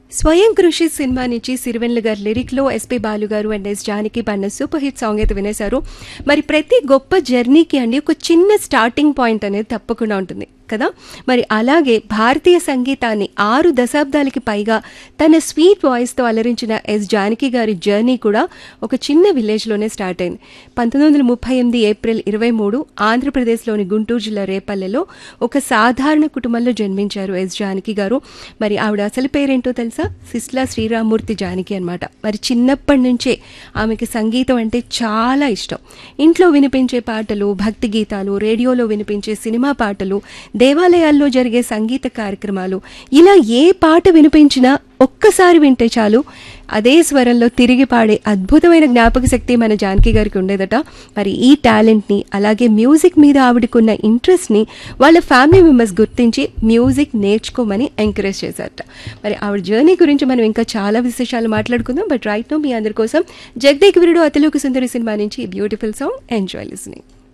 స్వయం కృషి సినిమా నుంచి సిరివెన్ల గారి లిరిక్లో ఎస్పి బాలు గారు అండ్ ఎస్ జానకి పన్న సూపర్ హిట్ సాంగ్ అయితే వినేశారు మరి ప్రతి గొప్ప జర్నీకి అండి ఒక చిన్న స్టార్టింగ్ పాయింట్ అనేది తప్పకుండా ఉంటుంది కదా మరి అలాగే భారతీయ సంగీతాన్ని ఆరు దశాబ్దాలకి పైగా తన స్వీట్ వాయిస్తో అలరించిన ఎస్ జానకి గారి జర్నీ కూడా ఒక చిన్న విలేజ్లోనే స్టార్ట్ అయింది పంతొమ్మిది వందల ముప్పై ఎనిమిది ఏప్రిల్ ఇరవై మూడు ఆంధ్రప్రదేశ్లోని గుంటూరు జిల్లా రేపల్లెలో ఒక సాధారణ కుటుంబంలో జన్మించారు ఎస్ జానకి గారు మరి ఆవిడ అసలు పేరేంటో తెలుసా సిస్లా శ్రీరామూర్తి జానకి అనమాట మరి చిన్నప్పటి నుంచే ఆమెకి సంగీతం అంటే చాలా ఇష్టం ఇంట్లో వినిపించే పాటలు భక్తి గీతాలు రేడియోలో వినిపించే సినిమా పాటలు దేవాలయాల్లో జరిగే సంగీత కార్యక్రమాలు ఇలా ఏ పాట వినిపించినా ఒక్కసారి వింటే చాలు అదే స్వరంలో తిరిగి పాడే అద్భుతమైన జ్ఞాపక శక్తి మన జానకి గారికి ఉండేదట మరి ఈ టాలెంట్ని అలాగే మ్యూజిక్ మీద ఆవిడకున్న ఇంట్రెస్ట్ని వాళ్ళ ఫ్యామిలీ మెంబర్స్ గుర్తించి మ్యూజిక్ నేర్చుకోమని ఎంకరేజ్ చేశారట మరి ఆవిడ జర్నీ గురించి మనం ఇంకా చాలా విశేషాలు మాట్లాడుకుందాం బట్ రైట్ నో మీ అందరి కోసం జగదేక్ వీరుడు అతిలోక సుందరి సినిమా నుంచి బ్యూటిఫుల్ సాంగ్ ఎంజాయ్ లిస్నింగ్